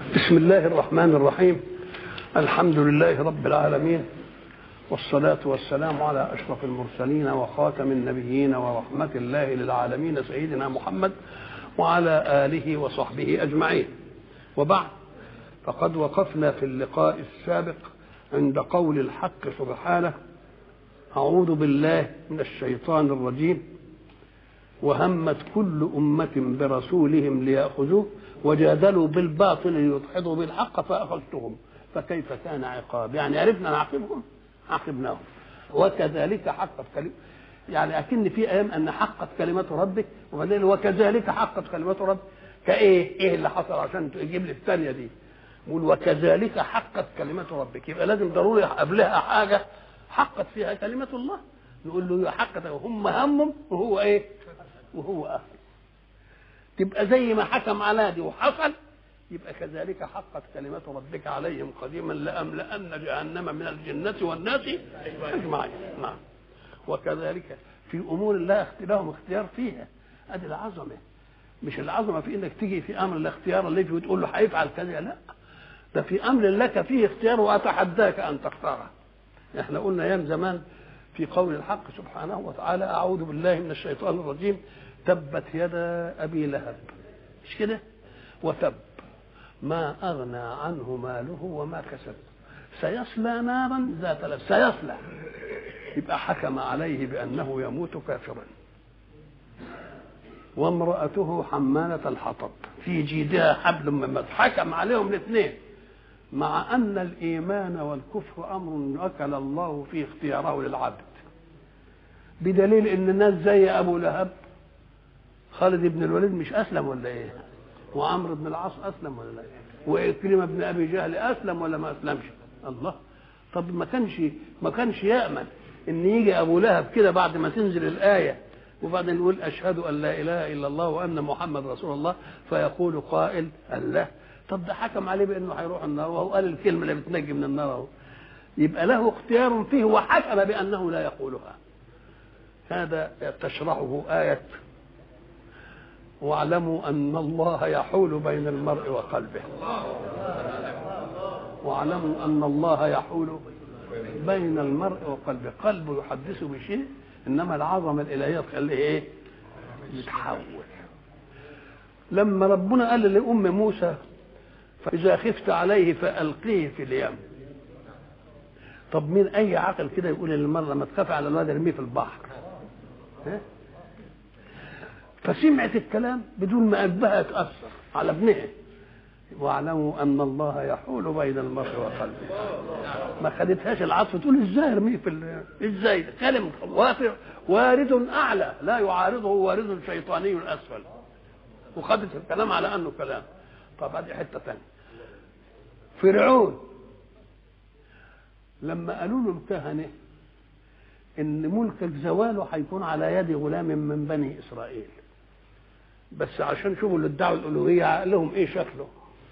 بسم الله الرحمن الرحيم الحمد لله رب العالمين والصلاة والسلام على أشرف المرسلين وخاتم النبيين ورحمة الله للعالمين سيدنا محمد وعلى آله وصحبه أجمعين وبعد فقد وقفنا في اللقاء السابق عند قول الحق سبحانه أعوذ بالله من الشيطان الرجيم وهمت كل أمة برسولهم ليأخذوه وجادلوا بالباطل ليدحضوا بالحق فأخذتهم فكيف كان عقاب يعني عرفنا نعاقبهم عاقبناهم وكذلك حقت كلمة يعني أكن في أيام أن حقت كلمة ربك وبعدين وكذلك حقت كلمة ربك كإيه إيه اللي حصل عشان تجيب لي الثانية دي يقول وكذلك حقت كلمة ربك يبقى لازم ضروري قبلها حاجة حقت فيها كلمة الله نقول له حقت هم همهم وهو إيه وهو أهل تبقى زي ما حكم على دي وحصل يبقى كذلك حقت كلمة ربك عليهم قديما لأملأن جهنم من الجنة والناس أجمعين نعم وكذلك في أمور الله لهم اختيار فيها أدي العظمة مش العظمة في إنك تيجي في أمر الاختيار اللي فيه وتقول له هيفعل كذا لا ده في أمر لك فيه اختيار وأتحداك أن تختاره احنا قلنا أيام زمان في قول الحق سبحانه وتعالى أعوذ بالله من الشيطان الرجيم تبت يدا أبي لهب مش كده وتب ما أغنى عنه ماله وما كسب سيصلى نارا ذات لهب سيصلى يبقى حكم عليه بأنه يموت كافرا وامرأته حمالة الحطب في جيدها حبل من مسد حكم عليهم الاثنين مع أن الإيمان والكفر أمر أكل الله في اختياره للعبد بدليل أن الناس زي أبو لهب خالد بن الوليد مش أسلم ولا إيه وعمرو بن العاص أسلم ولا لا وإكرمة بن أبي جهل أسلم ولا ما أسلمش الله طب ما كانش ما كانش يأمن ان يجي ابو لهب كده بعد ما تنزل الايه وبعدين يقول اشهد ان لا اله الا الله وان محمد رسول الله فيقول قائل الله طب ده حكم عليه بانه هيروح النار وهو قال الكلمه اللي بتنجي من النار اهو يبقى له اختيار فيه وحكم بانه لا يقولها هذا تشرحه ايه واعلموا ان الله يحول بين المرء وقلبه واعلموا ان الله يحول بين المرء وقلبه قلبه يحدثه بشيء انما العظمه الالهيه تخليه ايه يتحول لما ربنا قال لام موسى فاذا خفت عليه فالقيه في اليم طب مين اي عقل كده يقول للمره ما تخاف على الواد ارميه في البحر ها؟ فسمعت الكلام بدون ما قلبها يتاثر على ابنها واعلموا ان الله يحول بين المرء وقلبه ما خدتهاش العطف تقول ازاي ارميه في ال... ازاي كلم وارد اعلى لا يعارضه وارد شيطاني اسفل وخدت الكلام على انه كلام طب هذه حته ثانيه فرعون لما قالوا له الكهنه ان ملكك زواله هيكون على يد غلام من بني اسرائيل بس عشان شوفوا اللي ادعوا الالوهيه عقلهم ايه شكله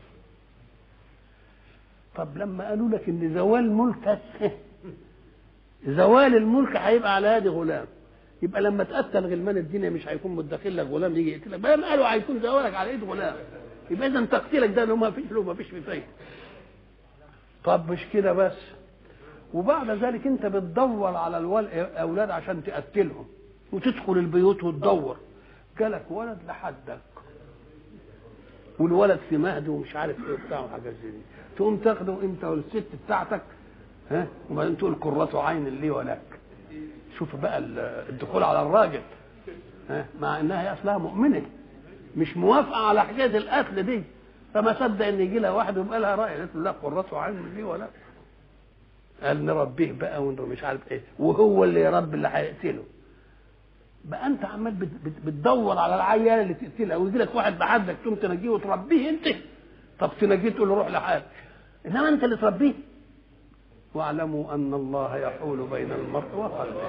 طب لما قالوا لك ان زوال ملكك زوال الملك هيبقى على يد غلام يبقى لما تقتل غلمان الدنيا مش هيكون متدخل لك غلام يجي يقتلك بقى قالوا هيكون زوالك على ايد غلام يبقى اذا تقتيلك ده ما فيش له ما فيش فيه فايده طب مش كده بس وبعد ذلك انت بتدور على الاولاد عشان تقتلهم وتدخل البيوت وتدور جالك ولد لحدك والولد في مهد ومش عارف ايه وبتاع وحاجات زي دي تقوم تاخده انت والست بتاعتك ها وبعدين تقول قرة عين لي ولك شوف بقى الدخول على الراجل ها مع انها هي اصلها مؤمنه مش موافقه على حكايه القتل دي فما صدق ان يجي لها واحد ويبقى لها راي قالت له لا قرة عين لي ولك قال نربيه بقى مش عارف ايه وهو اللي يربي اللي هيقتله بقى انت عمال بتدور على العيال اللي تقتلها ويجي لك واحد بعدك تقوم تنجيه وتربيه انت طب تنجيه تقول له روح لحالك انما انت اللي تربيه واعلموا ان الله يحول بين المرء وقلبه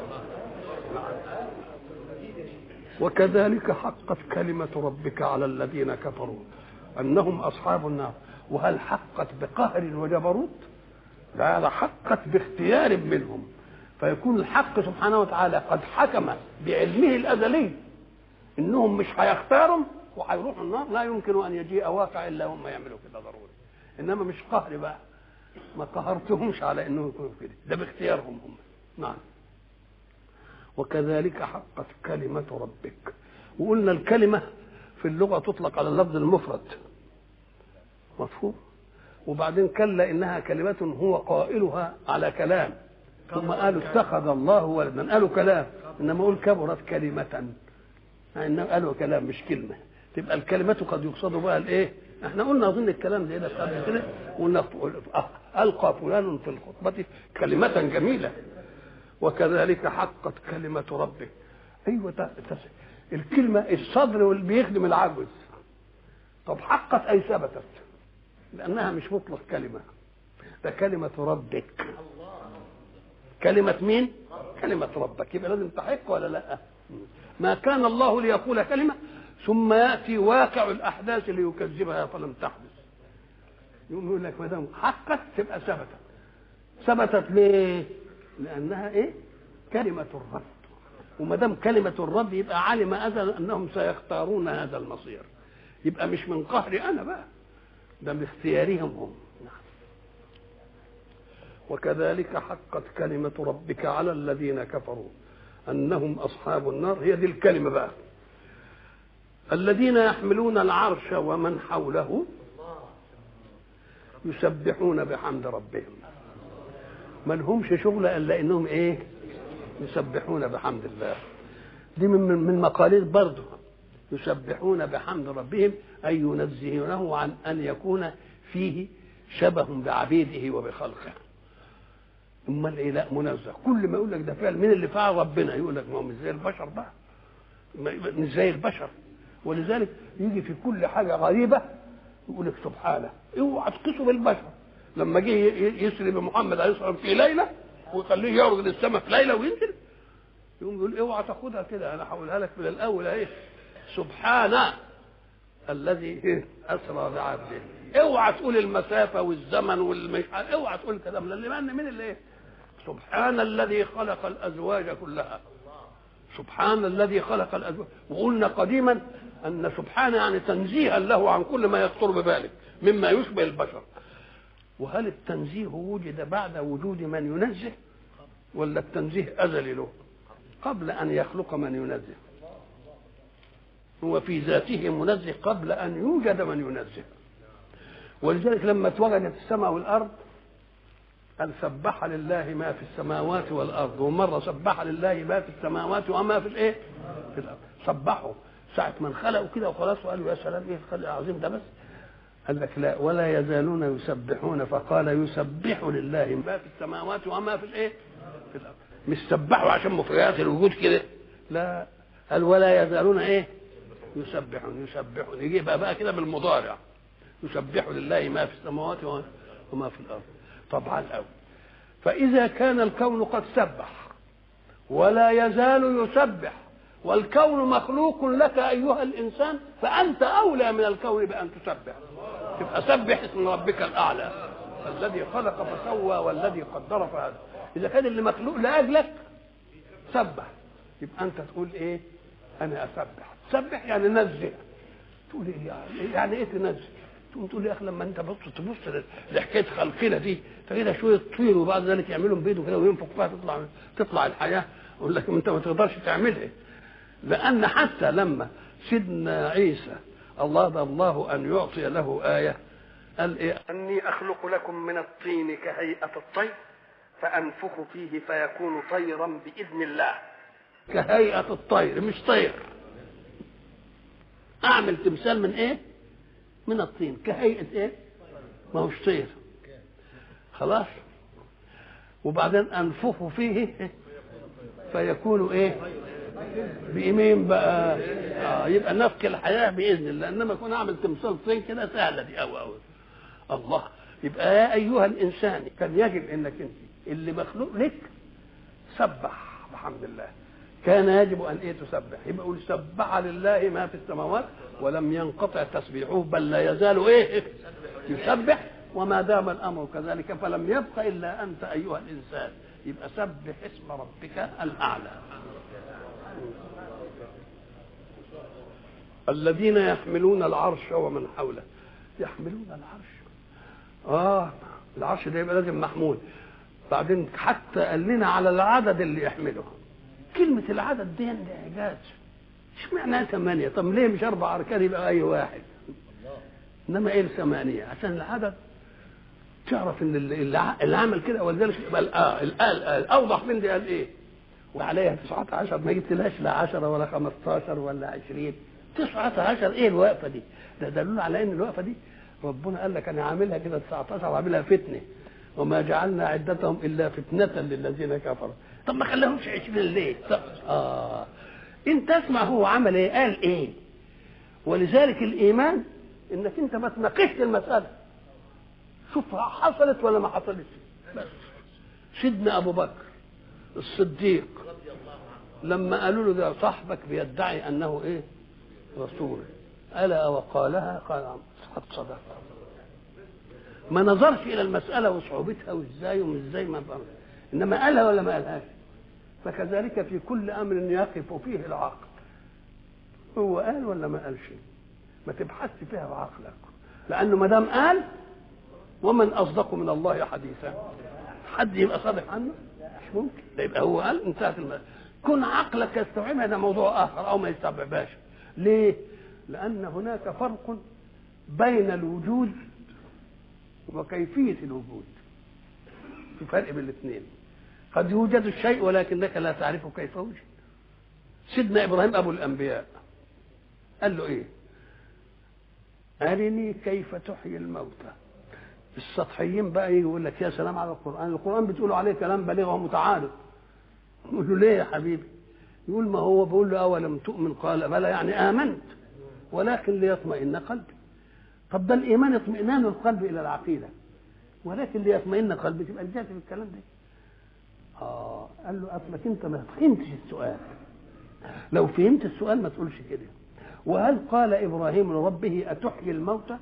وكذلك حقت كلمة ربك على الذين كفروا أنهم أصحاب النار وهل حقت بقهر وجبروت لا هذا حقت باختيار منهم فيكون الحق سبحانه وتعالى قد حكم بعلمه الازلي انهم مش هيختاروا وهيروحوا النار لا يمكن ان يجيء واقع الا هم يعملوا كده ضروري انما مش قهر بقى ما قهرتهمش على انه يكونوا كده ده باختيارهم هم نعم وكذلك حقت كلمة ربك وقلنا الكلمة في اللغة تطلق على اللفظ المفرد مفهوم وبعدين كلا انها كلمة هو قائلها على كلام ثم قالوا اتخذ الله ولدا قالوا كلام انما اقول كبرت كلمة يعني قالوا كلام مش كلمة تبقى الكلمة قد يقصد بها الايه؟ احنا قلنا اظن الكلام ده ده قبل كده قلنا القى فلان في الخطبة كلمة جميلة وكذلك حقت كلمة ربك ايوه ده الكلمة الصدر اللي بيخدم العجز طب حقت اي ثبتت لانها مش مطلق كلمة ده كلمة ربك كلمة مين؟ كلمة ربك يبقى لازم تحق ولا لا؟ ما كان الله ليقول كلمة ثم يأتي واقع الأحداث ليكذبها فلم تحدث يقوم يقول لك ما دام حقت تبقى ثبتت ثبتت ليه؟ لأنها إيه؟ كلمة الرب وما دام كلمة الرب يبقى علم أزل أنهم سيختارون هذا المصير يبقى مش من قهري أنا بقى ده باختيارهم هم وكذلك حقت كلمة ربك على الذين كفروا أنهم أصحاب النار هي دي الكلمة بقى الذين يحملون العرش ومن حوله يسبحون بحمد ربهم ما لهمش شغل الا انهم ايه يسبحون بحمد الله دي من من مقاليد برضه يسبحون بحمد ربهم اي ينزهونه عن ان يكون فيه شبه بعبيده وبخلقه امال ايه لا منزه كل ما يقول لك ده فعل مين اللي فعل ربنا يقول لك ما هو مش زي البشر بقى مش زي البشر ولذلك يجي في كل حاجه غريبه يقول لك سبحانه اوعى تقيسه بالبشر لما جه يسري بمحمد عليه الصلاه والسلام في ليله ويخليه يعرض للسماء في ليله وينزل يقوم يقول اوعى تاخدها كده انا هقولها لك من الاول اهي سبحان الذي اسرى بعبده اوعى تقول المسافه والزمن والمش اوعى تقول الكلام لان مين اللي ايه سبحان الذي خلق الازواج كلها سبحان الذي خلق الازواج وقلنا قديما ان سبحان يعني تنزيها له عن كل ما يخطر ببالك مما يشبه البشر وهل التنزيه وجد بعد وجود من ينزه ولا التنزيه ازلي له قبل ان يخلق من ينزه هو في ذاته منزه قبل ان يوجد من ينزه ولذلك لما اتوجدت السماء والارض قال سبح لله ما في السماوات والارض ومره سبح لله ما في السماوات وما في الايه في الارض سبحوا ساعه من خلقوا كده وخلاص وقالوا يا سلام ايه الخلق العظيم ده بس قال لك لا ولا يزالون يسبحون فقال يسبح لله ما في السماوات وما في الايه في الارض مش سبحوا عشان مفريات الوجود كده لا قال ولا يزالون ايه يسبحون يسبحون يجي بقى, بقى كده بالمضارع يسبح لله ما في السماوات وما في الارض طبعا قوي فاذا كان الكون قد سبح ولا يزال يسبح والكون مخلوق لك ايها الانسان فانت اولى من الكون بان تسبح تبقى سبح اسم ربك الاعلى الذي خلق فسوى والذي قدر فهدى اذا كان اللي مخلوق لاجلك سبح يبقى انت تقول ايه انا اسبح تسبح يعني نزه تقول ايه يعني, يعني ايه تنزه تقوم تقول يا اخي لما انت بص تبص لحكايه خلقنا دي تجدها شويه طير وبعد ذلك يعملوا بيض كده وينفخ فيها تطلع تطلع الحياه يقول لك انت ما تقدرش تعملها لان حتى لما سيدنا عيسى الله الله ان يعطي له ايه قال ايه اني اخلق لكم من الطين كهيئه الطير فانفخ فيه فيكون طيرا باذن الله كهيئه الطير مش طير اعمل تمثال من ايه من الطين كهيئه ايه ما هوش طير خلاص وبعدين انفخ فيه فيكون ايه بإيمين بقى آه يبقى نفك الحياة بإذن الله إنما يكون أعمل تمثال طين كده سهلة دي أوي أوي الله يبقى يا أيها الإنسان كان يجب إنك أنت اللي مخلوق لك سبح بحمد الله كان يجب أن إيه تسبح يبقى يقول سبح لله ما في السماوات ولم ينقطع تسبيحه بل لا يزال إيه يسبح وما دام الأمر كذلك فلم يبق إلا أنت أيها الإنسان يبقى سبح اسم ربك الأعلى الذين يحملون العرش ومن حوله يحملون العرش اه العرش ده يبقى لازم محمول بعدين حتى قال لنا على العدد اللي يحمله كلمة العدد دي ده إعجاز اشمعنى ثمانية طب ليه مش أربع أركان يبقى أي واحد إنما إيه ثمانية عشان العدد تعرف إن اللي عمل كده ولذلك يبقى الآ الآ الأوضح من دي قال إيه وعليها 19 ما جبتلهاش لا 10 ولا 15 ولا 20 19 ايه الوقفه دي؟ ده دليل على ان الوقفه دي ربنا قال لك انا عاملها كده 19 وعاملها فتنه وما جعلنا عدتهم الا فتنه للذين كفروا طب ما خلاهمش 20 ليه؟ طب اه انت اسمع هو عمل ايه؟ قال ايه؟ ولذلك الايمان انك انت ما تناقشت المساله شوف حصلت ولا ما حصلتش بس سيدنا ابو بكر الصديق لما قالوا له ده صاحبك بيدعي انه ايه رسول الا وقالها قال قد صدق ما نظرش الى المساله وصعوبتها وازاي ومش ازاي ما بقى. انما قالها ولا ما قالهاش فكذلك في كل امر يقف فيه العقل هو قال ولا ما قالش ما تبحثش فيها بعقلك لانه ما دام قال ومن اصدق من الله حديثا حد يبقى صادق عنه مش ممكن ده يبقى هو قال انتهت المسألة كن عقلك يستوعبها ده موضوع اخر او ما يستوعبهاش ليه؟ لان هناك فرق بين الوجود وكيفيه الوجود في فرق بين الاثنين قد يوجد الشيء ولكنك لا تعرف كيف وجد سيدنا ابراهيم ابو الانبياء قال له ايه ارني كيف تحيي الموتى السطحيين بقى يجي يقول لك يا سلام على القران القران بتقولوا عليه كلام بليغ ومتعارض يقول له ليه يا حبيبي يقول ما هو بيقول له اولم تؤمن قال بلى يعني امنت ولكن ليطمئن قلبي طب ده الايمان اطمئنان القلب الى العقيده ولكن ليطمئن قلبي تبقى رجعت في الكلام ده اه قال له اصلك انت ما فهمتش السؤال لو فهمت السؤال ما تقولش كده وهل قال ابراهيم لربه اتحيي الموتى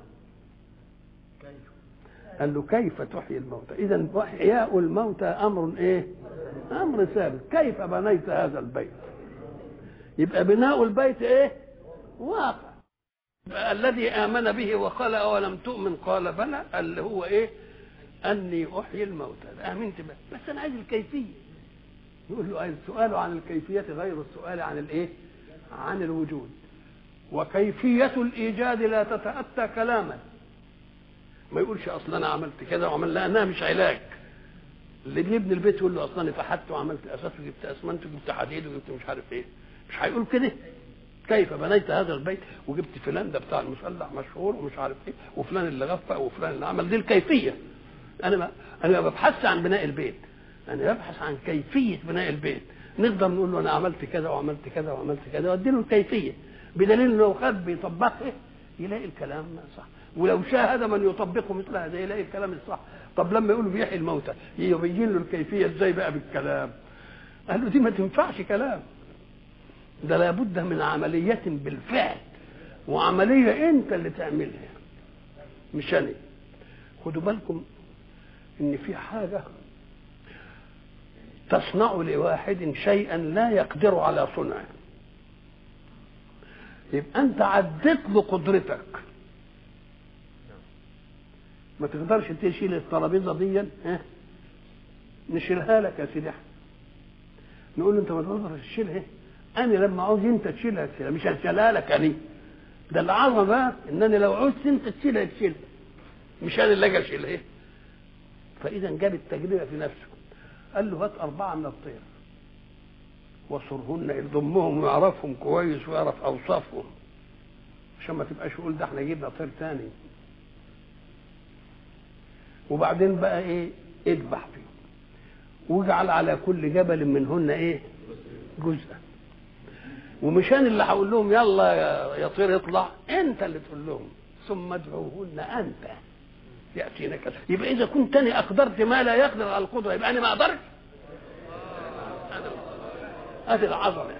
قال له كيف تحيي الموتى اذا احياء الموتى امر ايه امر ثابت كيف بنيت هذا البيت يبقى بناء البيت ايه واقع يبقى الذي امن به وقال اولم تؤمن قال بلى اللي هو ايه اني احيي الموتى امنت به بس انا عايز الكيفيه يقول له السؤال عن الكيفيه غير السؤال عن الايه عن الوجود وكيفيه الايجاد لا تتاتى كلاما ما يقولش اصلا انا عملت كذا وعمل لانها مش علاج اللي بيبني البيت يقول له اصلا انا فحت وعملت اساس وجبت اسمنت وجبت حديد وجبت مش عارف ايه مش هيقول كده كيف بنيت هذا البيت وجبت فلان ده بتاع المسلح مشهور ومش عارف ايه وفلان اللي غفى وفلان اللي عمل دي الكيفيه انا ما انا ما ببحثش عن بناء البيت انا ببحث عن كيفيه بناء البيت نقدر نقول له انا عملت كذا وعملت كذا وعملت كذا وادي له الكيفيه بدليل لو خد بيطبقه يلاقي الكلام صح ولو شاهد من يطبقه مثل هذا يلاقي الكلام الصح طب لما يقولوا بيحيي الموتى يبين له الكيفيه ازاي بقى بالكلام قال له دي ما تنفعش كلام ده لابد من عملية بالفعل وعملية انت اللي تعملها مش انا خدوا بالكم ان في حاجة تصنع لواحد شيئا لا يقدر على صنعه يبقى انت عديت له قدرتك ما تقدرش تشيل الترابيزه دي ها نشيلها لك يا سيدي نقول له انت ما تقدرش تشيلها انا لما عاوز انت تشيلها تشيلها مش هشيلها لك انا ده العظمه بقى ان انا لو عوزت انت تشيلها تشيلها مش انا اللي اجي اشيلها فاذا جاب التجربه في نفسه قال له هات اربعه من الطير وصرهن يضمهم ويعرفهم كويس ويعرف اوصافهم عشان ما تبقاش يقول ده احنا جبنا طير تاني وبعدين بقى ايه اذبح فيه واجعل على كل جبل منهن ايه جزءا ومش انا اللي هقول لهم يلا يا طير اطلع انت اللي تقول لهم ثم ادعوهن انت ياتينا كذا يبقى اذا كنت انا اقدرت ما لا يقدر على القدره يبقى انا ما اقدرش هذه العظمه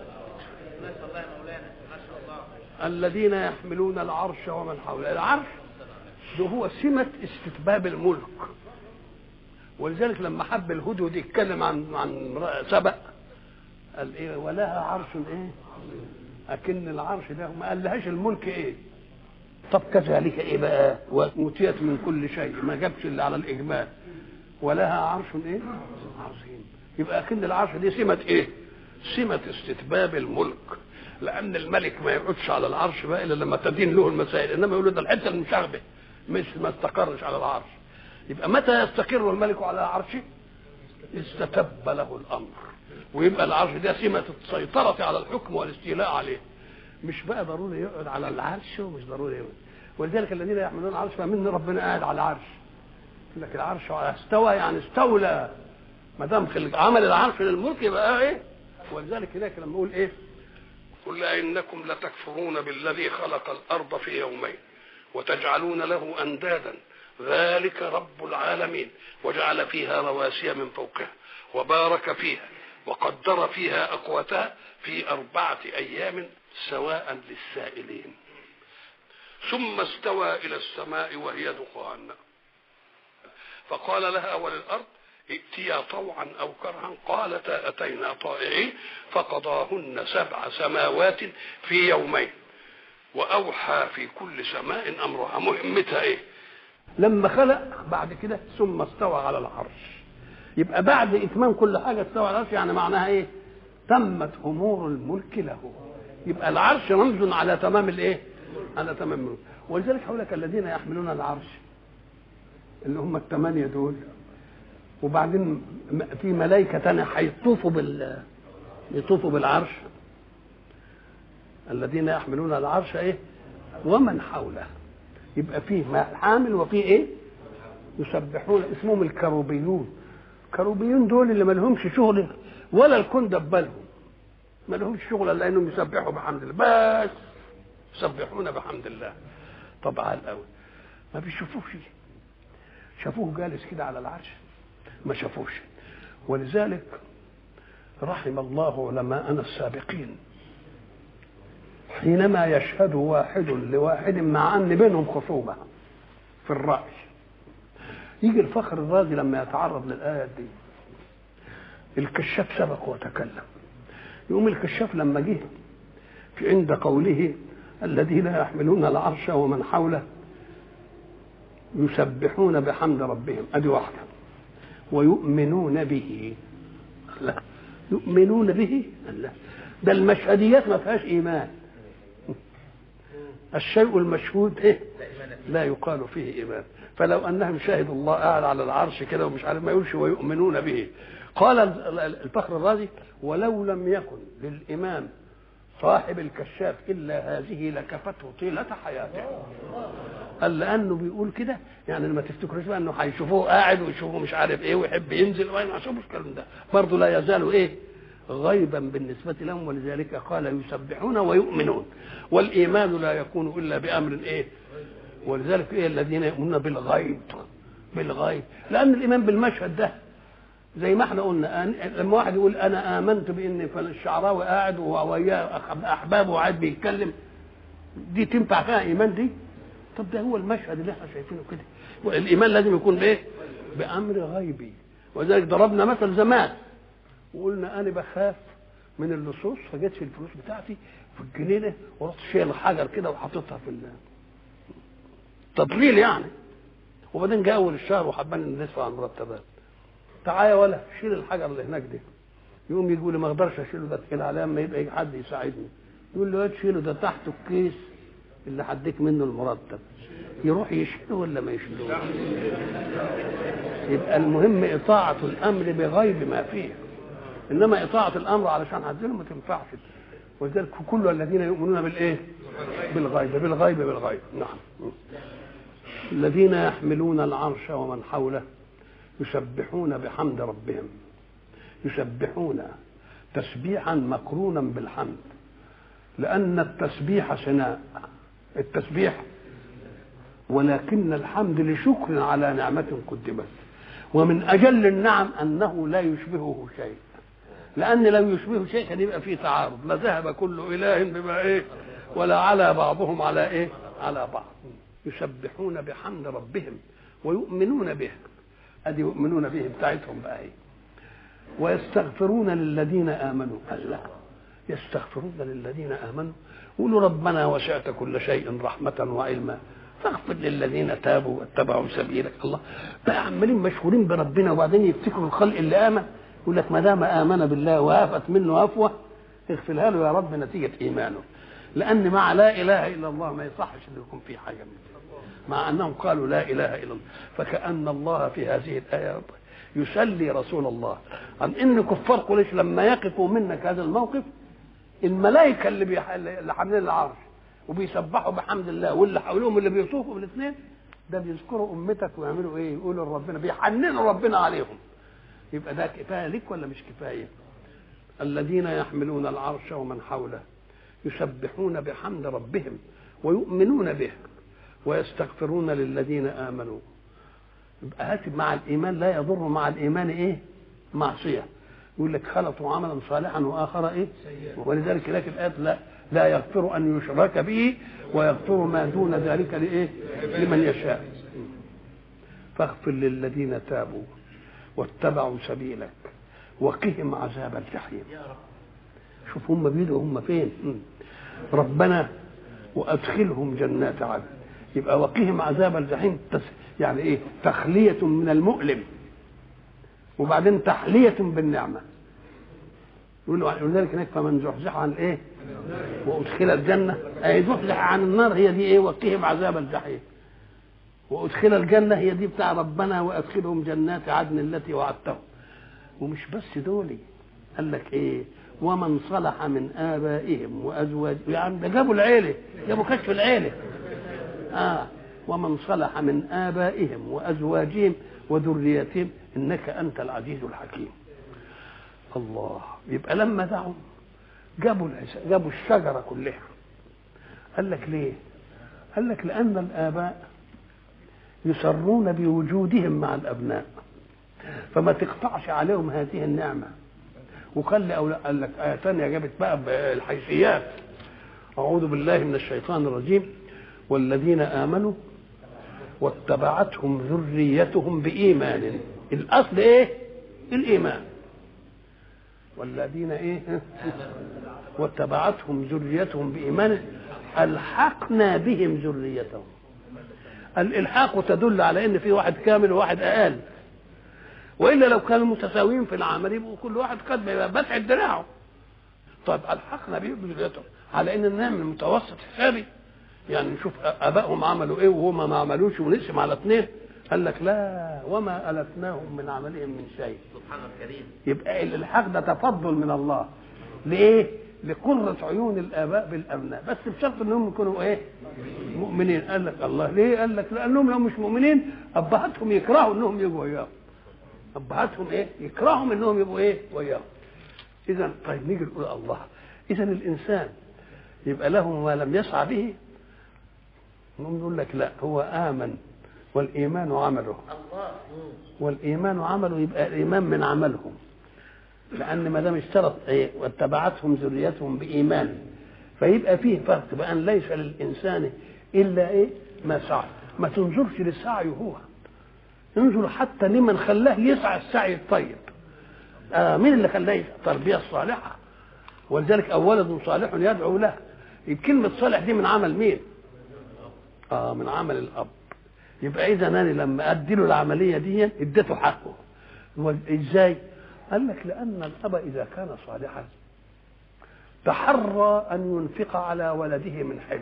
الذين يحملون العرش ومن حوله العرش ده هو سمة استتباب الملك ولذلك لما حب الهدهد يتكلم عن عن سبأ قال ايه ولها عرش ايه اكن العرش ده ما قالهاش الملك ايه طب كذلك ايه بقى واتيت من كل شيء ما جابش الا على الاجمال ولها عرش ايه عظيم يبقى اكن العرش دي سمه ايه سمه استتباب الملك لان الملك ما يقعدش على العرش بقى الا لما تدين له المسائل انما يقول له ده الحته المشاغبه مش ما استقرش على العرش يبقى متى يستقر الملك على عرشه استتب له الامر ويبقى العرش ده سمه السيطره على الحكم والاستيلاء عليه مش بقى ضروري يقعد على العرش ومش ضروري يقعد ولذلك الذين يحملون العرش فمن ربنا قاعد على العرش يقول لك العرش استوى يعني استولى ما دام عمل العرش للملك يبقى ايه ولذلك هناك لما يقول ايه قل انكم لتكفرون بالذي خلق الارض في يومين وتجعلون له اندادا ذلك رب العالمين وجعل فيها رواسي من فوقها وبارك فيها وقدر فيها اقواتها في اربعه ايام سواء للسائلين ثم استوى الى السماء وهي دخان فقال لها وللارض ائتيا طوعا او كرها قالتا اتينا طائعين فقضاهن سبع سماوات في يومين واوحى في كل سماء امرها مهمتها ايه لما خلق بعد كده ثم استوى على العرش يبقى بعد اتمام كل حاجه استوى على العرش يعني معناها ايه تمت امور الملك له يبقى العرش رمز على تمام الايه على تمام الملك ولذلك هقول لك الذين يحملون العرش اللي هم الثمانيه دول وبعدين في ملائكه تانية هيطوفوا بال يطوفوا بالعرش الذين يحملون العرش ايه ومن حوله يبقى فيه حامل وفيه ايه يسبحون اسمهم الكروبيون الكروبيون دول اللي ما لهمش شغل ولا الكون دبلهم ما لهمش شغل الا انهم يسبحوا بحمد الله بس يسبحون بحمد الله طبعا الاول ما بيشوفوش شافوه جالس كده على العرش ما شافوش ولذلك رحم الله علماءنا السابقين حينما يشهد واحد لواحد مع ان بينهم خصومه في الراي يجي الفخر الرازي لما يتعرض للايات دي الكشاف سبق وتكلم يقوم الكشاف لما جه في عند قوله الذين يحملون العرش ومن حوله يسبحون بحمد ربهم ادي واحده ويؤمنون به لا يؤمنون به لا ده المشهديات ما فيهاش ايمان الشيء المشهود ايه لا يقال فيه ايمان فلو انهم شهدوا الله قاعد على العرش كده ومش عارف ما يقولش ويؤمنون به قال الفخر الرازي ولو لم يكن للامام صاحب الكشاف الا هذه لكفته طيله حياته قال لانه بيقول كده يعني ما تفتكروش بقى انه هيشوفوه قاعد ويشوفوه مش عارف ايه ويحب ينزل وما يشوفوش الكلام ده برضه لا يزال ايه غيبا بالنسبة لهم ولذلك قال يسبحون ويؤمنون والإيمان لا يكون إلا بأمر إيه ولذلك إيه الذين يؤمنون بالغيب بالغيب لأن الإيمان بالمشهد ده زي ما احنا قلنا لما واحد يقول أنا آمنت بإن الشعراوي قاعد وياه أحبابه وقاعد بيتكلم دي تنفع فيها إيمان دي طب ده هو المشهد اللي احنا شايفينه كده الإيمان لازم يكون بإيه بأمر غيبي ولذلك ضربنا مثل زمان وقلنا انا بخاف من اللصوص فجيت في الفلوس بتاعتي في الجنينه ورحت شايل حجر كده وحاططها في تضليل يعني وبعدين جاء اول الشهر وحبان ندفع المرتبات تعالى ولا شيل الحجر اللي هناك ده يقوم يقول لي ما اقدرش اشيله ده تقيل عليا اما يبقى حد يساعدني يقول له تشيله ده تحته الكيس اللي هديك منه المرتب يروح يشيله ولا ما يشيلوش يبقى المهم اطاعه الامر بغيب ما فيه انما اطاعه الامر علشان عايزينه ما تنفعش ولذلك كل الذين يؤمنون بالايه؟ بالغيب بالغيب بالغيب نعم الذين يحملون العرش ومن حوله يسبحون بحمد ربهم يسبحون تسبيحا مقرونا بالحمد لأن التسبيح ثناء التسبيح ولكن الحمد لشكر على نعمة قدمت ومن أجل النعم أنه لا يشبهه شيء لأن لو يشبهه شيء كان يبقى فيه تعارض لذهب كل إله بما إيه ولا على بعضهم على إيه على بعض يسبحون بحمد ربهم ويؤمنون به ادي يؤمنون به بتاعتهم بقى ايه ويستغفرون للذين امنوا الله يستغفرون للذين امنوا يقولوا ربنا وسعت كل شيء رحمه وعلما فاغفر للذين تابوا واتبعوا سبيلك الله بقى عمالين مشهورين بربنا وبعدين يفتكروا الخلق اللي امن يقول لك ما دام امن بالله وافت منه هفوه اغفرها له يا رب نتيجه ايمانه لان مع لا اله الا الله ما يصحش ان يكون في حاجه من كده مع انهم قالوا لا اله الا الله فكان الله في هذه الايه يسلي رسول الله عن ان كفار قريش لما يقفوا منك هذا الموقف الملائكه اللي بيح... اللي حاملين العرش وبيسبحوا بحمد الله واللي حولهم اللي بيطوفوا بالاثنين ده بيذكروا امتك ويعملوا ايه يقولوا لربنا بيحننوا ربنا عليهم يبقى ده كفايه لك ولا مش كفايه الذين يحملون العرش ومن حوله يسبحون بحمد ربهم ويؤمنون به ويستغفرون للذين امنوا يبقى هات مع الايمان لا يضر مع الايمان ايه معصيه يقول لك خلطوا عملا صالحا واخر ايه ولذلك هناك الايات لا لا يغفر ان يشرك به ويغفر ما دون ذلك لايه لمن يشاء فاغفر للذين تابوا واتبعوا سبيلك وقهم عذاب الجحيم شوف هم بيدوا هم فين ربنا وادخلهم جنات عدن يبقى وقهم عذاب الجحيم يعني ايه تخليه من المؤلم وبعدين تحليه بالنعمه يقول ولذلك هناك فمن زحزح عن ايه وادخل الجنه اي زحزح عن النار هي دي ايه وقهم عذاب الجحيم وادخل الجنه هي دي بتاع ربنا وادخلهم جنات عدن التي وعدتهم ومش بس دولي قال لك ايه ومن صلح من ابائهم وازواجهم يعني ده جابوا العيله جابوا كشف العيله اه ومن صلح من ابائهم وازواجهم وذريتهم انك انت العزيز الحكيم الله يبقى لما دعوا جابوا جابوا الشجره كلها قال لك ليه قال لك لان الاباء يسرون بوجودهم مع الابناء فما تقطعش عليهم هذه النعمه وخلي أولاد قال لك آية ثانية جابت بقى الحيثيات أعوذ بالله من الشيطان الرجيم والذين آمنوا واتبعتهم ذريتهم بإيمان الأصل إيه؟ الإيمان والذين إيه؟ واتبعتهم ذريتهم بإيمان ألحقنا بهم ذريتهم الإلحاق تدل على إن في واحد كامل وواحد أقل والا لو كانوا متساويين في العمل يبقوا كل واحد قد يبقى بسعد دراعه طيب الحقنا بهم بذريتهم على ان نعمل متوسط حسابي يعني نشوف ابائهم عملوا ايه وهم ما عملوش ونقسم على اثنين قال لك لا وما الفناهم من عملهم من شيء سبحان الكريم يبقى الالحاق ده تفضل من الله ليه لقرة عيون الآباء بالأبناء بس بشرط أنهم يكونوا إيه مؤمنين قال لك الله ليه قال لك لأنهم لو مش مؤمنين أبهاتهم يكرهوا أنهم يجوا وياهم ابهاتهم ايه يكرههم انهم يبقوا ايه وياهم اذا طيب نيجي نقول الله اذا الانسان يبقى له ما لم يسعى به نقول لك لا هو امن والايمان عمله الله والايمان عمله يبقى الايمان من عملهم لان ما دام اشترط ايه واتبعتهم ذريتهم بايمان فيبقى فيه فرق بان ليس للانسان الا ايه ما سعى ما تنظرش لسعيه هو انظر حتى لمن خلاه يسعى السعي الطيب آه مين اللي خلاه يسعى التربيه الصالحه ولذلك او ولد صالح يدعو له كلمه صالح دي من عمل مين اه من عمل الاب يبقى اذا انا لما ادي له العمليه دي اديته حقه ازاي قال لك لان الاب اذا كان صالحا تحرى ان ينفق على ولده من حل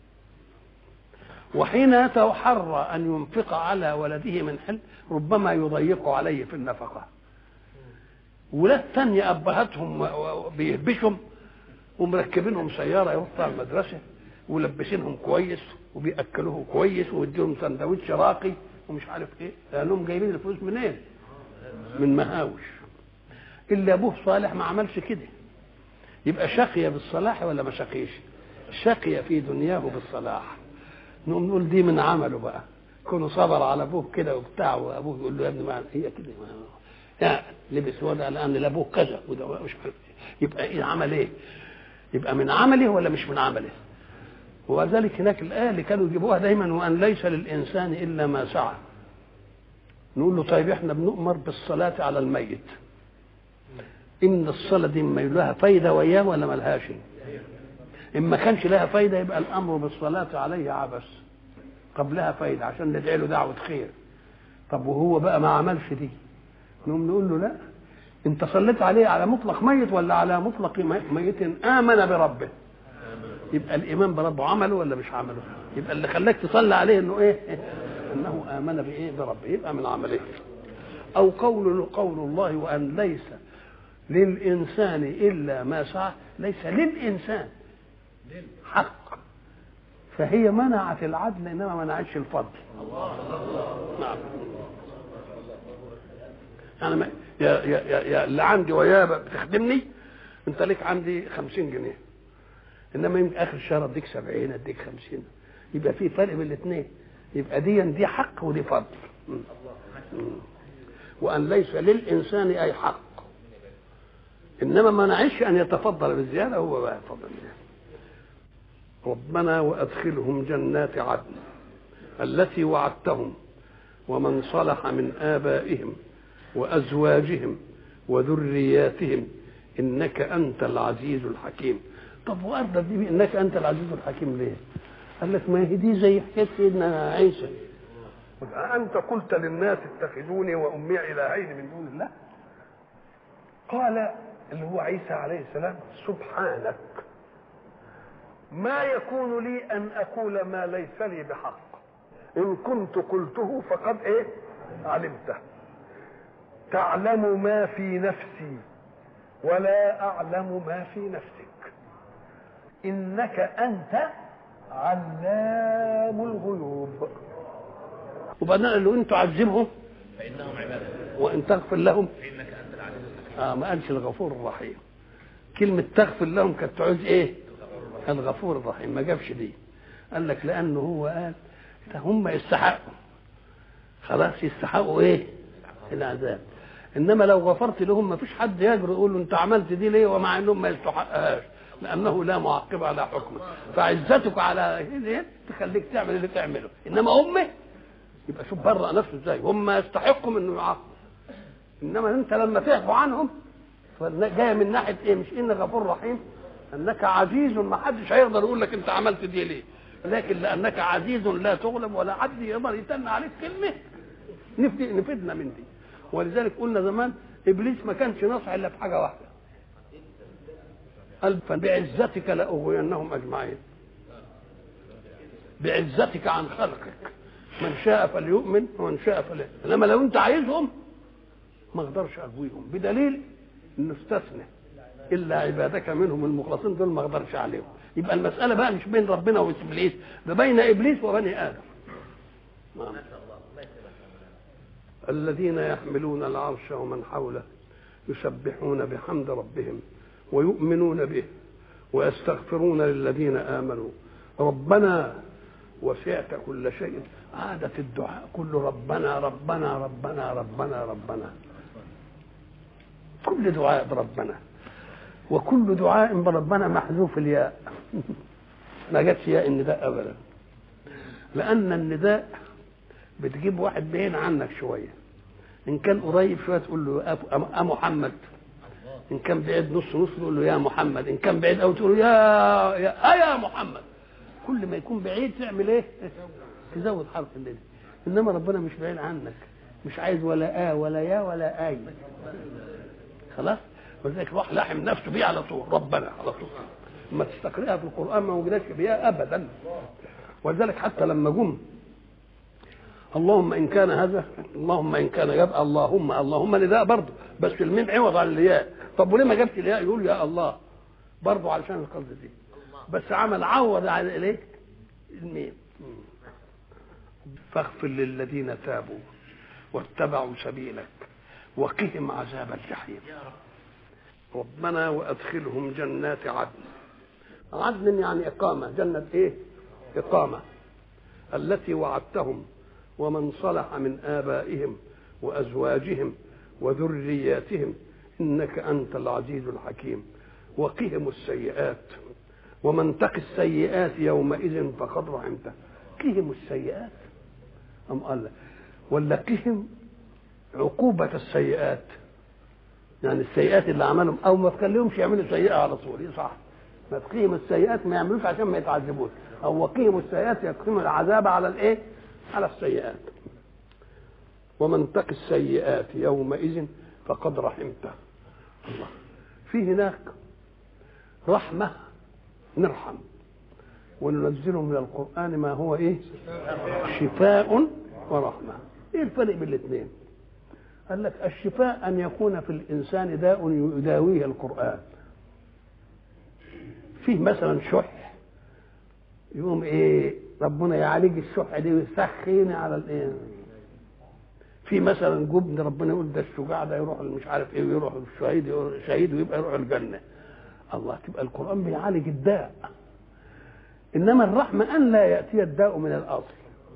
وحين يتحرى ان ينفق على ولده من حل ربما يضيق عليه في النفقه ولاد تانية ابهاتهم بيهبشهم ومركبينهم سياره يروحوا المدرسه ولبسينهم كويس وبياكلوه كويس ويديهم سندوتش راقي ومش عارف ايه لانهم جايبين الفلوس منين؟ من مهاوش اللي ابوه صالح ما عملش كده يبقى شقي بالصلاح ولا ما شقيش؟ شقي في دنياه بالصلاح نقوم نقول دي من عمله بقى كونه صبر على ابوه كده وبتاع وابوه يقول له يا ابني ما هي كده ما يعني لبس وضع الان لابوه كذا وده مش عارف يبقى ايه عمل ايه؟ يبقى من عمله ولا مش من عمله؟ وذلك هناك الايه اللي كانوا يجيبوها دايما وان ليس للانسان الا ما سعى نقول له طيب احنا بنؤمر بالصلاه على الميت ان الصلاه دي ما لها فايده وياه ولا ما لهاش ان ما كانش لها فايده يبقى الامر بالصلاه عليه عبث طب لها فايده عشان ندعي له دعوه خير طب وهو بقى ما عملش دي نقوم نقول له لا انت صليت عليه على مطلق ميت ولا على مطلق ميت امن بربه يبقى الايمان بربه عمله ولا مش عمله يبقى اللي خلاك تصلي عليه انه ايه انه امن بايه بربه يبقى من عمله او قول قول الله وان ليس للانسان الا ما سعى ليس للانسان حق فهي منعت العدل انما منعتش الفضل نعم انا ما يا يا يا, يا اللي عندي وياه بتخدمني انت ليك عندي خمسين جنيه انما يمكن اخر الشهر اديك سبعين اديك خمسين يبقى في فرق بين الاثنين يبقى دي دي حق ودي فضل وان ليس للانسان اي حق انما ما نعيش ان يتفضل بالزياده هو بقى يفضل ربنا وادخلهم جنات عدن التي وعدتهم ومن صلح من ابائهم وازواجهم وذرياتهم انك انت العزيز الحكيم طب وارضى دي انك انت العزيز الحكيم ليه؟ قال لك ما هي دي زي حكايه سيدنا عيسى أنت قلت للناس اتخذوني وأمي إلهين من دون الله قال اللي هو عيسى عليه السلام سبحانك ما يكون لي أن أقول ما ليس لي بحق إن كنت قلته فقد إيه علمته تعلم ما في نفسي ولا أعلم ما في نفسك إنك أنت علام الغيوب وبعدين قال له ان تعذبهم فانهم عبادك وان تغفر لهم فانك انت العزيز الحكيم اه ما قالش الغفور الرحيم كلمة تغفر لهم كانت تعوز ايه؟ الغفور الرحيم ما جابش دي قال لك لأنه هو قال ده هم يستحقوا خلاص يستحقوا ايه؟ العذاب انما لو غفرت لهم ما فيش حد يجرؤ يقول له انت عملت دي ليه ومع انهم ما يستحقهاش لانه لا معقب على حكمه فعزتك على دي تخليك تعمل اللي تعمله انما امه يبقى شوف برأ نفسه ازاي هم يستحقوا انه يعاقب انما انت لما تعفو عنهم جايه من ناحيه ايه مش ان غفور رحيم انك عزيز ما حدش هيقدر يقول لك انت عملت دي ليه لكن لانك عزيز لا تغلب ولا حد يقدر يتن عليك كلمه نفدي نفدنا من دي ولذلك قلنا زمان ابليس ما كانش ناصح الا في حاجه واحده قال فبعزتك لاغوينهم اجمعين بعزتك عن خلقك من شاء فليؤمن ومن شاء فلا انما لو انت عايزهم ما اقدرش اغويهم بدليل انه استثنى الا عبادك منهم المخلصين دول ما اقدرش عليهم يبقى المساله بقى مش بين ربنا وابليس ده بين ابليس وبني ادم نعم. الذين يحملون العرش ومن حوله يسبحون بحمد ربهم ويؤمنون به ويستغفرون للذين امنوا ربنا وسعت كل شيء عادة الدعاء كل ربنا ربنا ربنا ربنا ربنا كل دعاء بربنا وكل دعاء بربنا محذوف الياء ما جاتش ياء النداء ابدا لان النداء بتجيب واحد بعيد عنك شويه ان كان قريب شويه تقول له يا محمد ان كان بعيد نص نص تقول له يا محمد ان كان بعيد قوي تقول له يا يا يا محمد كل ما يكون بعيد تعمل ايه تزود حرف النداء انما ربنا مش بعيد عنك مش عايز ولا آ ولا يا ولا آي خلاص ولذلك راح لاحم نفسه بيه على طول ربنا على طول لما تستقرئها في القرآن ما وجدتش بيها أبدا ولذلك حتى لما جم اللهم إن كان هذا اللهم إن كان يبقى اللهم اللهم نداء برضه بس الميم عوض عن الياء طب وليه ما جابش الياء يقول يا الله برضه علشان القصد دي بس عمل عوض على الايه الميم فاغفر للذين تابوا واتبعوا سبيلك وقهم عذاب الجحيم ربنا وادخلهم جنات عدن عدن يعني اقامه جنه ايه اقامه التي وعدتهم ومن صلح من ابائهم وازواجهم وذرياتهم انك انت العزيز الحكيم وقهم السيئات ومن تق السيئات يومئذ فقد رحمته قهم السيئات أم قال ولا قهم عقوبة السيئات يعني السيئات اللي عملهم او ما تخليهمش يعملوا سيئه على طول إيه صح ما تقيم السيئات ما يعملوش عشان ما يتعذبوش او وقيهم السيئات يقيم العذاب على الايه على السيئات ومن تق السيئات يومئذ فقد رحمته الله في هناك رحمه نرحم وننزل من القران ما هو ايه شفاء ورحمه ايه الفرق بين الاثنين قال لك الشفاء ان يكون في الانسان داء يداويه القران فيه مثلا شح يقوم ايه ربنا يعالج الشح دي ويسخيني على الايه في مثلا جبن ربنا يقول ده الشجاع ده يروح مش عارف ايه ويروح الشهيد يروح شهيد ويبقى يروح الجنه الله تبقى القران بيعالج الداء انما الرحمه ان لا ياتي الداء من الاصل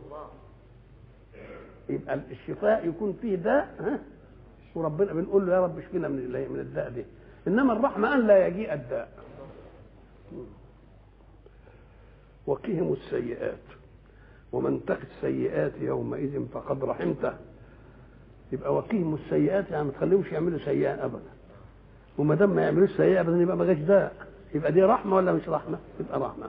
يبقى الشفاء يكون فيه داء ها وربنا بنقول له يا رب اشفينا من من الداء دي انما الرحمه ان لا يجيء الداء وقهم السيئات ومن تق السيئات يومئذ فقد رحمته يبقى وقيهم السيئات يعني ما تخليهمش يعملوا سيئه ابدا وما دام ما يعملوش سيئه ابدا يبقى ما جاش داء يبقى دي رحمه ولا مش رحمه؟ يبقى رحمه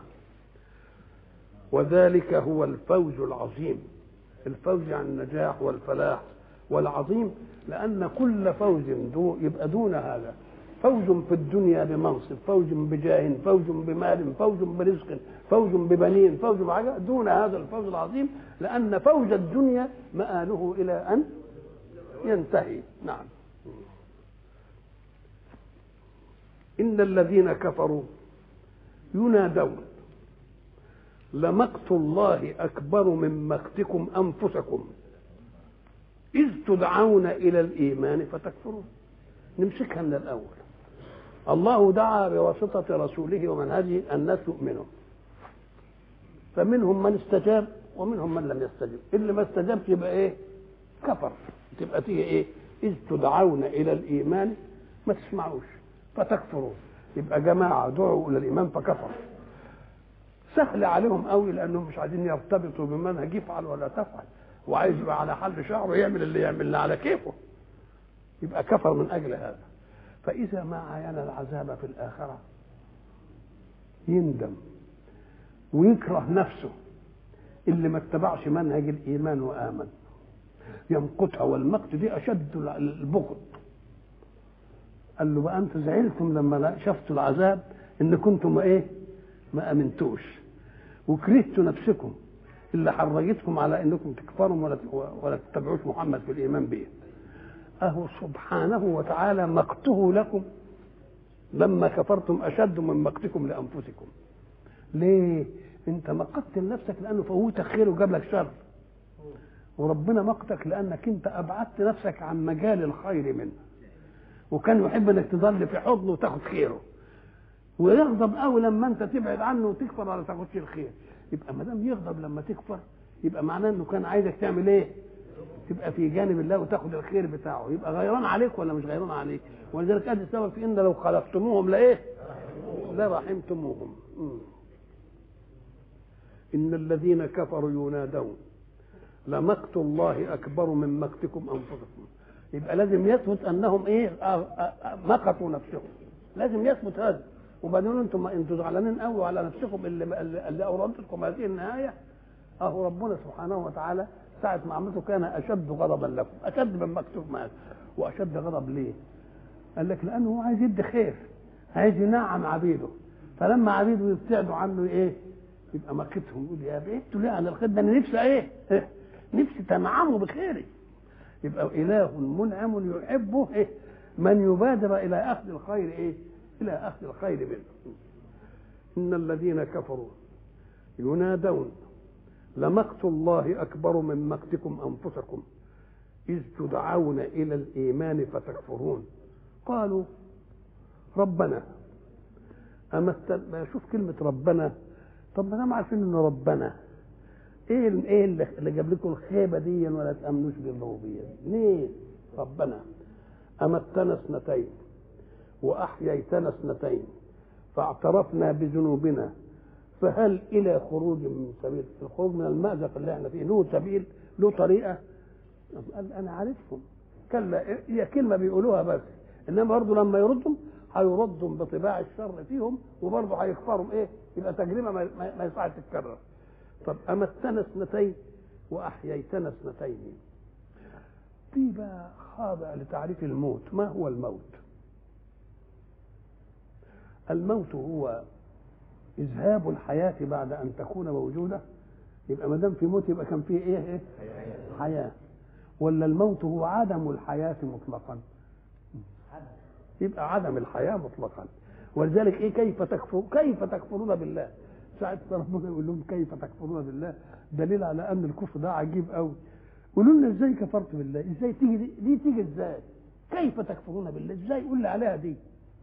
وذلك هو الفوز العظيم الفوز يعني النجاح والفلاح والعظيم لأن كل فوز دو يبقى دون هذا فوز في الدنيا بمنصب فوز بجاه فوز بمال فوز برزق فوز ببنين فوز بحاجة دون هذا الفوز العظيم لأن فوز الدنيا مآله إلى أن ينتهي نعم إن الذين كفروا ينادون لمقت الله أكبر من مقتكم أنفسكم إذ تدعون إلى الإيمان فتكفرون نمسكها من الأول الله دعا بواسطة رسوله ومنهجه الناس يؤمنوا فمنهم من استجاب ومنهم من لم يستجب اللي ما استجابش يبقى ايه كفر تبقى تيجي ايه إذ تدعون إلى الإيمان ما تسمعوش فتكفرون يبقى جماعة دعوا إلى الإيمان فكفروا سهل عليهم قوي لانهم مش عايزين يرتبطوا بمنهج يفعل ولا تفعل وعايز يبقى على حل شعره يعمل اللي يعمل على كيفه يبقى كفر من اجل هذا فاذا ما عاين العذاب في الاخره يندم ويكره نفسه اللي ما اتبعش منهج الايمان وامن يمقتها والمقت دي اشد البغض قال له بقى انتم زعلتم لما شفتوا العذاب ان كنتم ايه ما امنتوش وكرهتوا نفسكم اللي حرجتكم على انكم تكفروا ولا ولا تتبعوش محمد في الايمان به اهو سبحانه وتعالى مقته لكم لما كفرتم اشد من مقتكم لانفسكم ليه انت مقتت لنفسك لانه فوتك خير وجاب لك شر وربنا مقتك لانك انت ابعدت نفسك عن مجال الخير منه وكان يحب انك تظل في حضنه وتاخد خيره ويغضب قوي لما انت تبعد عنه وتكفر ولا تاخدش الخير يبقى ما دام يغضب لما تكفر يبقى معناه انه كان عايزك تعمل ايه؟ تبقى في جانب الله وتاخد الخير بتاعه يبقى غيران عليك ولا مش غيران عليك ولذلك ادي السبب في ان لو خلقتموهم لايه؟ لرحمتموهم ان الذين كفروا ينادون لمقت الله اكبر من مقتكم انفسكم يبقى لازم يثبت انهم ايه مقتوا نفسهم لازم يثبت هذا وبعدين انتم انتم زعلانين قوي على نفسكم اللي اللي اوردت لكم هذه النهايه اهو ربنا سبحانه وتعالى ساعة ما عملته كان أشد غضبا لكم أشد من مكتوب معك وأشد غضب ليه؟ قال لك لأنه هو عايز يدي خير عايز ينعم عبيده فلما عبيده يبتعدوا عنه إيه؟ يبقى مكتهم يقول يا بعدتوا ليه عن الخير ده أنا نفسي إيه؟ نفسي تنعموا بخيري يبقى إله منعم يحبه إيه؟ من يبادر إلى أخذ الخير إيه؟ إلى أخذ الخير منه إن الذين كفروا ينادون لمقت الله أكبر من مقتكم أنفسكم إذ تدعون إلى الإيمان فتكفرون قالوا ربنا أمثل ما شوف كلمة ربنا طب ما دام عارفين إنه ربنا إيه إيه اللي جاب لكم الخيبة دي ولا تأمنوش بالربوبية ليه ربنا أمتنا اثنتين وأحييتنا اثنتين فاعترفنا بذنوبنا فهل الى خروج من سبيل الخروج من المأزق اللي احنا فيه له سبيل له طريقه قال انا عارفهم كلا هي كلمه بيقولوها بس انما برضه لما يردهم هيردهم بطباع الشر فيهم وبرضه هيختاروا ايه يبقى تجربه ما, ما, ما ينفعش تتكرر طب امتنا اثنتين واحييتنا اثنتين دي بقى خاضع لتعريف الموت ما هو الموت الموت هو اذهاب الحياه بعد ان تكون موجوده يبقى ما دام في موت يبقى كان فيه ايه ايه حياه ولا الموت هو عدم الحياه مطلقا يبقى عدم الحياه مطلقا ولذلك ايه كيف تكفر كيف تكفرون بالله ساعة ربنا يقول لهم كيف تكفرون بالله دليل على ان الكفر ده عجيب قوي قولوا لنا ازاي كفرت بالله ازاي تيجي دي, دي تيجي ازاي كيف تكفرون بالله ازاي قول لي عليها دي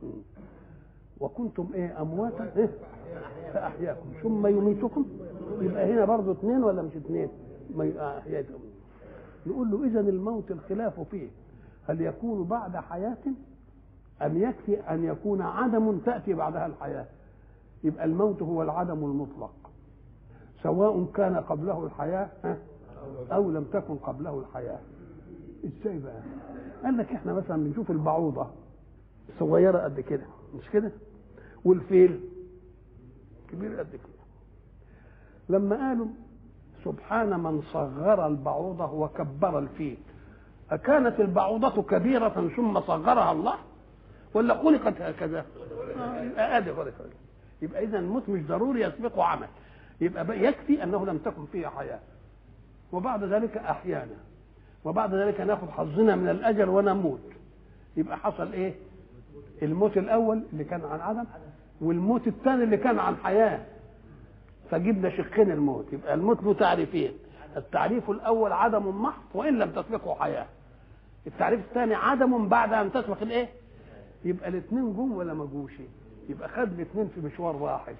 وكنتم ايه امواتا إيه؟ فاحياكم ثم يميتكم يبقى هنا برضه اثنين ولا مش اثنين ما احياكم نقول له اذا الموت الخلاف فيه هل يكون بعد حياه ام يكفي ان يكون عدم تاتي بعدها الحياه يبقى الموت هو العدم المطلق سواء كان قبله الحياه او لم تكن قبله الحياه ازاي بقى قال لك احنا مثلا بنشوف البعوضه صغيره قد كده مش كده والفيل كبير قد كده لما قالوا سبحان من صغر البعوضة وكبر الفيل أكانت البعوضة كبيرة ثم صغرها الله ولا خلقت هكذا آه آدي خلقت يبقى إذا الموت مش ضروري يسبقه عمل يبقى يكفي أنه لم تكن فيه حياة وبعد ذلك أحيانا وبعد ذلك ناخذ حظنا من الأجل ونموت يبقى حصل إيه الموت الاول اللي كان عن عدم والموت الثاني اللي كان عن حياه فجبنا شقين الموت يبقى الموت له تعريفين التعريف الاول عدم محض وان لم تسبقه حياه التعريف الثاني عدم بعد ان تسبق الايه يبقى الاثنين جم ولا ما جوش يبقى خد الاثنين في مشوار واحد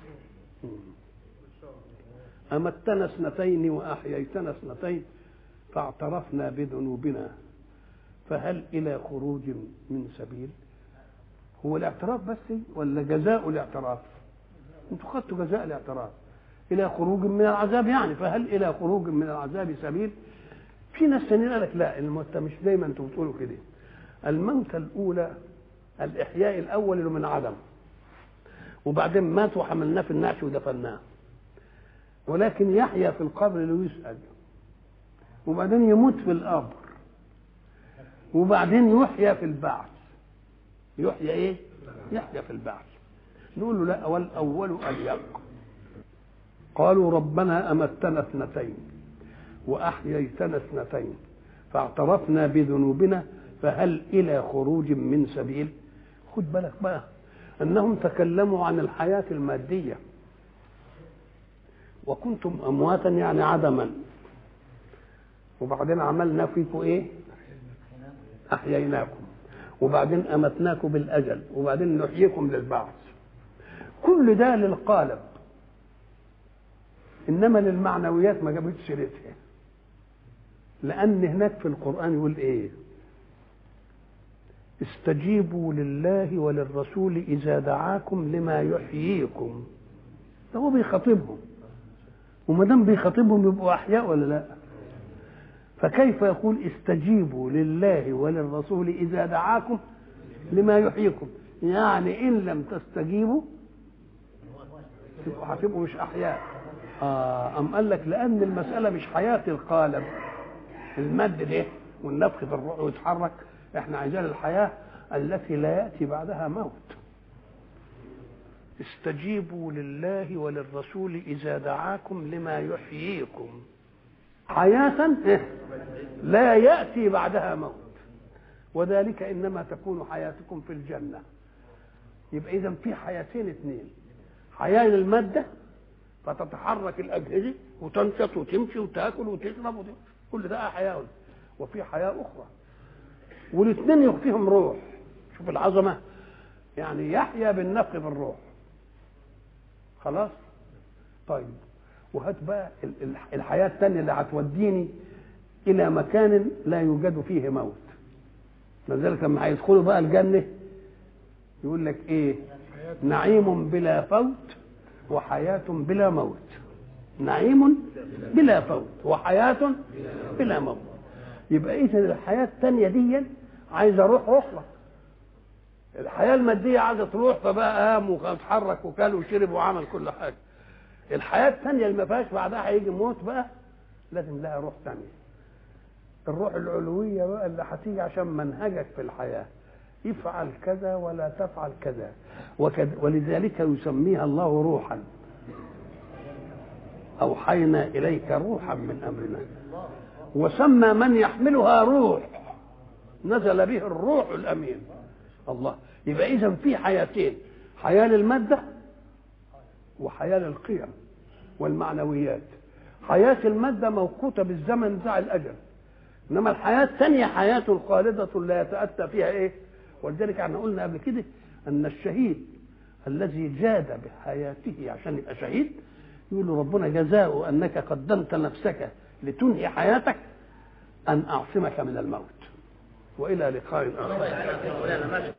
امتنا اثنتين واحييتنا اثنتين فاعترفنا بذنوبنا فهل الى خروج من سبيل هو الاعتراف بس ولا جزاء الاعتراف انتوا خدتوا جزاء الاعتراف الى خروج من العذاب يعني فهل الى خروج من العذاب سبيل في ناس ثانيين قال لك لا الموت مش دايما انتوا بتقولوا كده الموتة الاولى الاحياء الاول اللي من عدم وبعدين مات وحملناه في النعش ودفناه ولكن يحيا في القبر ليسأل وبعدين يموت في القبر وبعدين يحيا في البعث يحيى ايه يحيى في البعث نقول له لا والاول اليق قالوا ربنا امتنا اثنتين واحييتنا اثنتين فاعترفنا بذنوبنا فهل الى خروج من سبيل خد بالك بقى انهم تكلموا عن الحياه الماديه وكنتم امواتا يعني عدما وبعدين عملنا فيكم ايه احييناكم وبعدين امتناكم بالاجل وبعدين نحييكم للبعث كل ده للقالب انما للمعنويات ما جابتش سيرتها لان هناك في القران يقول ايه استجيبوا لله وللرسول اذا دعاكم لما يحييكم ده هو بيخاطبهم وما دام بيخاطبهم يبقوا احياء ولا لا فكيف يقول استجيبوا لله وللرسول اذا دعاكم لما يحييكم يعني ان لم تستجيبوا تبقوا هتبقوا مش احياء آه أم قال لك لأن المسألة مش حياة القالب المد ده والنفخ في الروح ويتحرك احنا عايزين الحياة التي لا يأتي بعدها موت استجيبوا لله وللرسول إذا دعاكم لما يحييكم حياة لا يأتي بعدها موت وذلك إنما تكون حياتكم في الجنة يبقى إذا في حياتين اثنين حياة للمادة فتتحرك الأجهزة وتنشط وتمشي وتاكل وتشرب وتمشي. كل ده حياة وفي حياة أخرى والاثنين فيهم روح شوف العظمة يعني يحيا بالنفخ في الروح خلاص طيب وهات بقى الحياة الثانية اللي هتوديني إلى مكان لا يوجد فيه موت لذلك لما هيدخلوا بقى الجنة يقول لك إيه نعيم بلا فوت وحياة بلا موت نعيم بلا فوت وحياة بلا موت يبقى إذا الحياة الثانية دي عايزة روح أخرى الحياه الماديه عايزه تروح فبقى قام واتحرك وكل وشرب وعمل كل حاجه الحياه الثانيه اللي ما فيهاش بعدها هيجي موت بقى لازم لها روح ثانيه الروح العلويه بقى اللي هتيجي عشان منهجك في الحياه افعل كذا ولا تفعل كذا وكذا ولذلك يسميها الله روحا اوحينا اليك روحا من امرنا وسمى من يحملها روح نزل به الروح الامين الله يبقى اذا في حياتين حياه للماده وحياه للقيم والمعنويات حياه الماده موقوته بالزمن بتاع الاجل انما الحياه الثانيه حياه خالده لا يتاتى فيها ايه ولذلك احنا قلنا قبل كده ان الشهيد الذي جاد بحياته عشان يبقى شهيد يقول له ربنا جزاؤه انك قدمت نفسك لتنهي حياتك ان اعصمك من الموت والى لقاء اخر